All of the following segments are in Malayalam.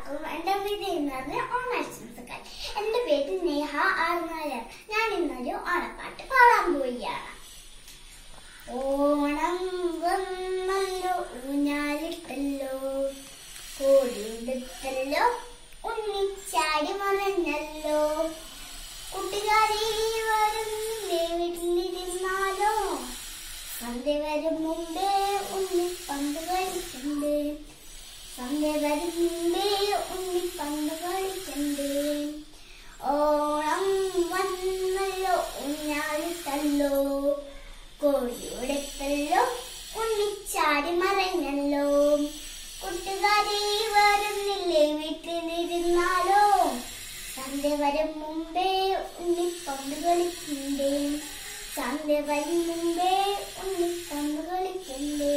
എല്ലാവർക്കും എന്റെ വിജയുന്നത് ഓണാശംസകൾ എന്റെ പേര് നേഹ ആർനായർ ഞാൻ ഇന്നൊരു ഓണപ്പാട്ട് പാടാൻ പോവുകയാണ് ഓണം വന്നല്ലോ ഊഞ്ഞാലിട്ടല്ലോ കോടിയെടുത്തല്ലോ ഉണ്ണിച്ചാടി മറഞ്ഞല്ലോ കുട്ടികാരി വരുന്നില്ലേ വീട്ടിലിരുന്നാലോ സന്ധ്യ വരും മുമ്പേ ഉണ്ണി പന്ത് കളിക്കണ്ടേ സന്ധ്യ വരും മുമ്പേ ഉണ്ണി പന്ത് കളിക്കണ്ടേ ഓണം വന്നല്ലോ ഊഞ്ഞാലിട്ടല്ലോ കോഴിയുടെത്തല്ലോ ഉണ്ണിച്ചാടി മറഞ്ഞല്ലോ കൂട്ടുകാരി വരുന്നില്ലേ വീട്ടിലിരുന്നാലോ സന്ധ്യ വരും മുമ്പേ ഉണ്ണിപ്പന്ത് കളിക്കണ്ടേ സന്ധ്യ വരും മുമ്പേ ഉണ്ണിപ്പന്ത് കളിക്കണ്ടേ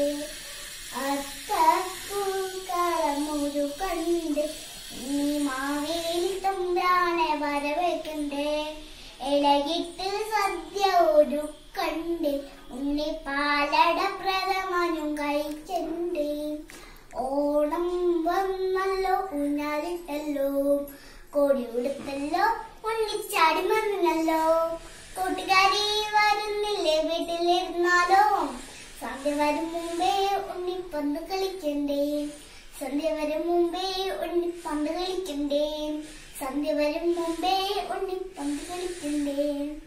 അത്തൂക്കളമൊരു കണ്ട് നീ മാവേലി തമ്പ്രാനെ വരവേക്കണ്ടേ ഇളകിട്ട് സദ്യ ഒരു കണ്ട് ഉണ്ണി പാലട പ്രഥമനും കഴിക്കണ്ടേ ഓണം വന്നല്ലോ ഊഞ്ഞാലിട്ടല്ലോ കോടി ഉടുത്തല്ലോ ഉണ്ണിച്ചാടി മറന്നല്ലോ കൂട്ടുകാരി വരുന്നില്ലേ വീട്ടിലിരുന്നാലോ സന്ധ്യ വരും മുമ്പേ ഉണ്ണിപ്പന്ത് കളിക്കണ്ടേ സന്ധ്യ വരും മുമ്പേ ഉണ്ണിപ്പന്ത് കളിക്കണ്ടേ സന്ധ്യ വരും മുമ്പേ ഉണ്ണിപ്പന്ത് കളിക്കണ്ടേ